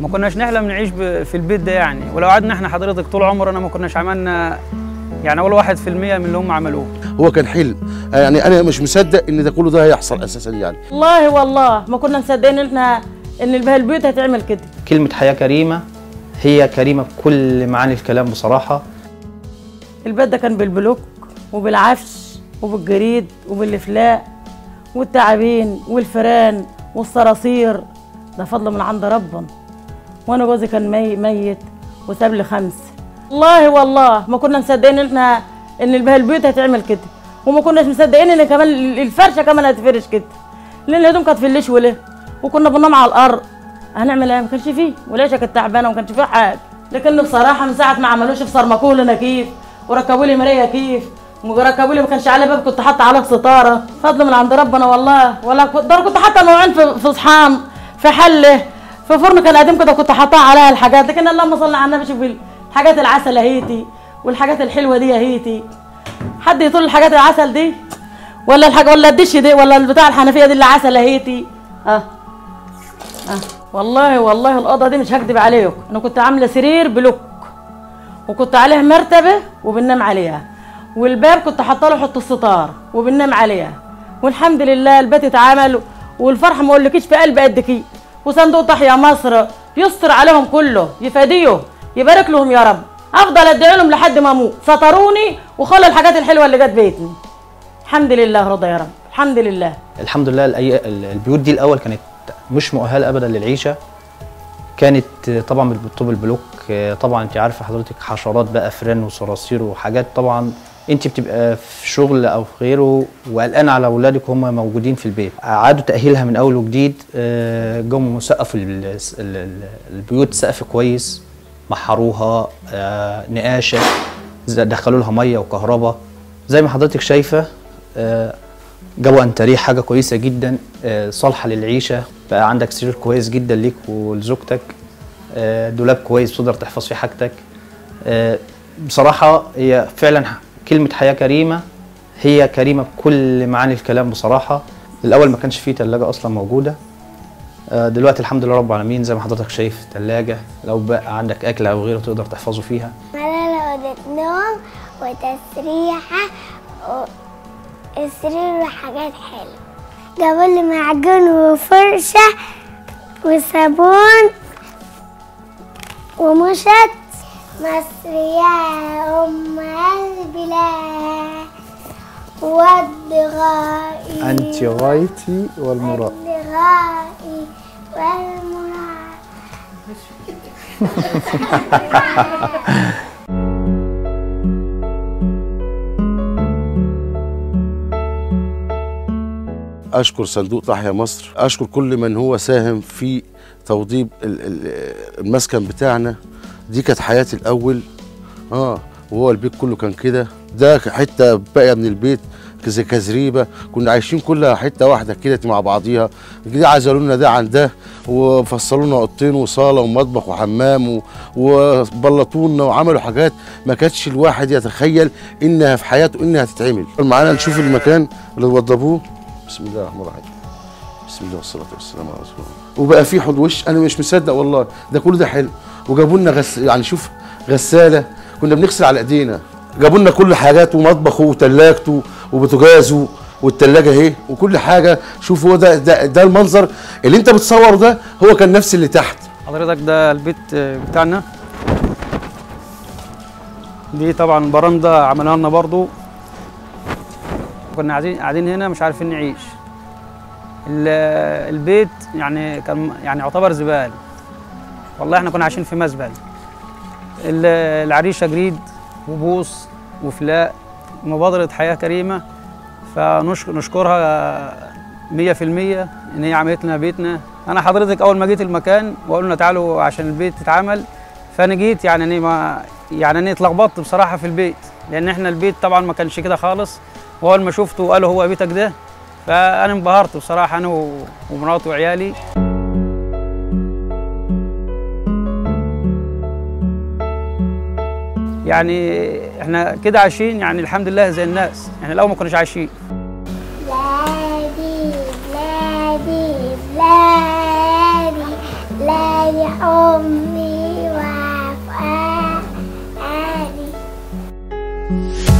ما كناش نحلم نعيش ب- في البيت ده يعني ولو قعدنا احنا حضرتك طول عمرنا ما كناش عملنا يعني ولا واحد في المية من اللي هم عملوه هو كان حلم يعني انا مش مصدق ان ده كله ده هيحصل اساسا يعني والله والله ما كنا مصدقين ان احنا ان البيوت هتعمل كده كلمة حياة كريمة هي كريمة بكل معاني الكلام بصراحة البيت ده كان بالبلوك وبالعفش وبالجريد وبالافلاء والتعابين والفيران والصراصير ده فضل من عند ربنا وانا جوزي كان مي ميت وساب لي خمس والله والله ما كنا مصدقين ان احنا ان الب- البيوت هتعمل كده وما كناش مصدقين ان كمان ال- الفرشه كمان هتفرش كده لان الهدوم كانت في الليش وله وكنا بننام على الارض هنعمل ايه ما كانش فيه والعيشه كانت تعبانه وما كانش فيه حاجه لكن بصراحه من ساعه ما عملوش في صرمكوه لنا كيف وركبوا لي مرايه كيف وركبوا لي ما كانش على باب كنت حاطه عليه ستاره فضل من عند ربنا والله ولا كنت ده أنا كنت حاطه نوعين في في صحام في حله في فرن كان قديم كده كنت حاطاه عليها الحاجات لكن اللهم صل على النبي شوف الحاجات العسل اهيتي والحاجات الحلوه دي اهيتي حد يطول الحاجات العسل دي ولا الحاجه ولا الدش دي ولا البتاع الحنفيه دي اللي عسل اهيتي اه اه والله والله الاوضه دي مش هكدب عليكم انا كنت عامله سرير بلوك وكنت عليه مرتبه وبننام عليها والباب كنت حاطه له حط الستار وبننام عليها والحمد لله البيت اتعمل والفرحه ما اقولكيش في قلب قد كده وصندوق تحيا مصر يستر عليهم كله يفاديه يبارك لهم يا رب افضل ادعي لهم لحد ما اموت ستروني وخلوا الحاجات الحلوه اللي جت بيتي الحمد لله رضا يا رب الحمد لله الحمد لله الأي- ال- البيوت دي الأول كانت مش مؤهلة أبدا للعيشة كانت طبعا بالطوب البلوك طبعا انت عارفه حضرتك حشرات بقى فران وصراصير وحاجات طبعا انت بتبقى في شغل او في غيره وقلقان على اولادك وهم موجودين في البيت اعادوا تاهيلها من اول وجديد آه، جم سقفوا ال- ال- ال- البيوت سقف كويس محروها آه، نقاشه ز- دخلوا لها ميه وكهرباء زي ما حضرتك شايفه آه، جابوا انتريه حاجه كويسه جدا آه، صالحه للعيشه بقى عندك سرير كويس جدا ليك ولزوجتك آه، دولاب كويس تقدر تحفظ فيه حاجتك آه، بصراحه هي فعلا ح- كلمه حياه كريمه هي كريمه بكل معاني الكلام بصراحه الاول ما كانش فيه ثلاجه اصلا موجوده آه، دلوقتي الحمد لله رب العالمين زي ما حضرتك شايف ثلاجه لو بقى عندك اكل او غيره تقدر تحفظه فيها ملالة أوضة نوم وتسريحة وسرير وحاجات حلوة جابوا لي معجون وفرشة وصابون ومشط مصر يا أم البلاد والضغائي أنت غايتي والمراد والضغائي والمراد اشكر صندوق تحيا مصر اشكر كل من هو ساهم في توضيب ال- ال- المسكن بتاعنا دي كانت حياتي الاول اه وهو البيت كله كان كده ده حته باقيه من البيت زي كزريبه كنا عايشين كلها حته واحده كده مع بعضيها دي عزلوا لنا ده عن ده وفصلوا لنا اوضتين وصاله ومطبخ وحمام و- وبلطوا لنا وعملوا حاجات ما كانتش الواحد يتخيل انها في حياته انها تتعمل معانا نشوف المكان اللي وضبوه بسم الله الرحمن الرحيم بسم الله والصلاه والسلام على رسول الله وبقى في حوض وش انا مش مصدق والله ده كل ده حلو وجابوا لنا غس يعني شوف غساله كنا بنغسل على ايدينا جابوا لنا كل حاجاته ومطبخه وثلاجته وبوتاجازه والثلاجه اهي وكل حاجه شوف هو ده, ده ده المنظر اللي انت بتصوره ده هو كان نفس اللي تحت حضرتك ده البيت بتاعنا دي طبعا برندة عملها لنا برضو كنا قاعدين قاعدين هنا مش عارفين نعيش ال- البيت يعني كان يعني يعتبر زبال والله احنا كنا عايشين في مزبل ال- العريشه جريد وبوص وفلاء مبادره حياه كريمه فنشكرها مية في المية إن هي عملت لنا بيتنا أنا حضرتك أول ما جيت المكان وقلنا تعالوا عشان البيت يتعمل فأنا جيت يعني أنا ما يعني أنا اتلخبطت بصراحة في البيت لأن إحنا البيت طبعا ما كانش كده خالص وأول ما شفته قالوا هو بيتك ده فأنا انبهرت بصراحة أنا و- ومراتي وعيالي يعني احنا كده عايشين يعني الحمد لله زي الناس يعني الاول ما كناش عايشين بلادي بلادي بلادي بلادي أمي وفؤادي